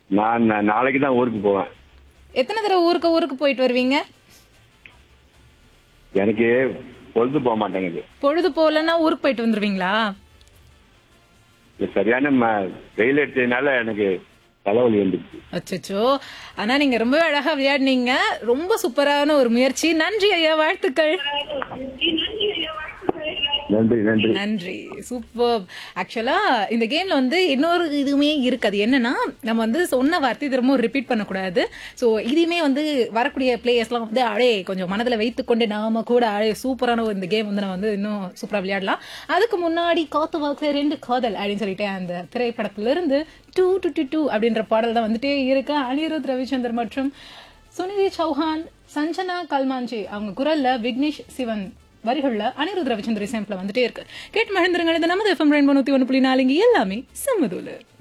நான் நா- நாளைக்கு தான் ஊருக்கு போவேன் எத்தனை தடவை ஊருக்கு ஊருக்கு போயிட்டு வருவீங்க எனக்கு பொழுது போக மாட்டேங்குது பொழுது போகலன்னா ஊருக்கு போயிட்டு வந்துருவீங்களா இது சரியான ம- வெயில் எடுத்ததுனால எனக்கு தலைவலி வந்துருச்சு அச்சச்சோ ஆனா நீங்க ரொம்பவே அழகா விளையாடுனீங்க ரொம்ப சூப்பரான ஒரு முயற்சி நன்றி ஐயா வாழ்த்துக்கள் நன்றி நன்றி நன்றி சூப்பர் ஆக்சுவலா இந்த கேம்ல வந்து இன்னொரு இதுவுமே இருக்கு அது என்னன்னா நம்ம வந்து சொன்ன வார்த்தை திரும்ப ரிப்பீட் பண்ணக்கூடாது ஸோ இதையுமே வந்து வரக்கூடிய பிளேயர்ஸ்லாம் வந்து அழே கொஞ்சம் மனதில் வைத்துக்கொண்டு நாம கூட அழே சூப்பரான ஒரு இந்த கேம் வந்து நம்ம வந்து இன்னும் சூப்பரா விளையாடலாம் அதுக்கு முன்னாடி காத்து வாக்கு ரெண்டு காதல் அப்படின்னு சொல்லிட்டு அந்த திரைப்படத்துல இருந்து டூ டு டு டூ அப்படின்ற பாடல் தான் வந்துட்டே இருக்கு அனிருத் ரவிச்சந்தர் மற்றும் சுனிதி சௌஹான் சஞ்சனா கல்மாஞ்சி அவங்க குரல்ல விக்னேஷ் சிவன் வரிகள்ல அனிருத் ரவிச்சந்திர இசையமைப்புல வந்துட்டே இருக்கு கேட்டு மகிழ்ந்துருங்க இது நமது எஃப்எம் ரெயின்போ நூத்தி ஒன்று புள்ளி நாலு இங்க எல்லாமே சம்மதூலு